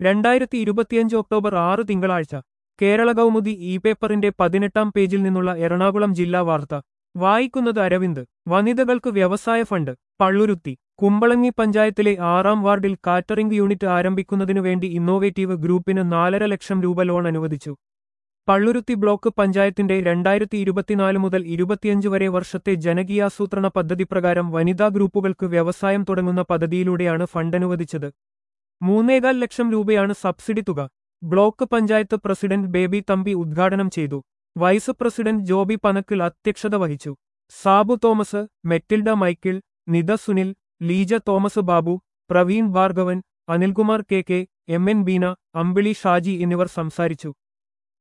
രണ്ടായിരത്തി ഇരുപത്തിയഞ്ച് ഒക്ടോബർ ആറ് തിങ്കളാഴ്ച കേരള കൗമുദി ഇ പേപ്പറിന്റെ പതിനെട്ടാം പേജിൽ നിന്നുള്ള എറണാകുളം ജില്ലാ വാർത്ത വായിക്കുന്നത് അരവിന്ദ് വനിതകൾക്ക് വ്യവസായ ഫണ്ട് പള്ളുരുത്തി കുമ്പളങ്ങി പഞ്ചായത്തിലെ ആറാം വാർഡിൽ കാറ്ററിംഗ് യൂണിറ്റ് ആരംഭിക്കുന്നതിനു വേണ്ടി ഇന്നോവേറ്റീവ് ഗ്രൂപ്പിന് നാലര ലക്ഷം രൂപ ലോൺ അനുവദിച്ചു പള്ളുരുത്തി ബ്ലോക്ക് പഞ്ചായത്തിന്റെ രണ്ടായിരത്തി ഇരുപത്തിനാല് മുതൽ ഇരുപത്തിയഞ്ച് വരെ വർഷത്തെ ജനകീയാസൂത്രണ പദ്ധതി പ്രകാരം വനിതാ ഗ്രൂപ്പുകൾക്ക് വ്യവസായം തുടങ്ങുന്ന പദ്ധതിയിലൂടെയാണ് ഫണ്ട് അനുവദിച്ചത് മൂന്നേകാൽ ലക്ഷം രൂപയാണ് സബ്സിഡി തുക ബ്ലോക്ക് പഞ്ചായത്ത് പ്രസിഡന്റ് ബേബി തമ്പി ഉദ്ഘാടനം ചെയ്തു വൈസ് പ്രസിഡന്റ് ജോബി പനക്കിൽ അധ്യക്ഷത വഹിച്ചു Sabu Thomas Metilda Michael Nitha Sunil Leeja Thomas Babu Praveen Bhargavan Anilkumar K K M N Beena Ambili Shaji എന്നിവർ സംസാരിച്ചു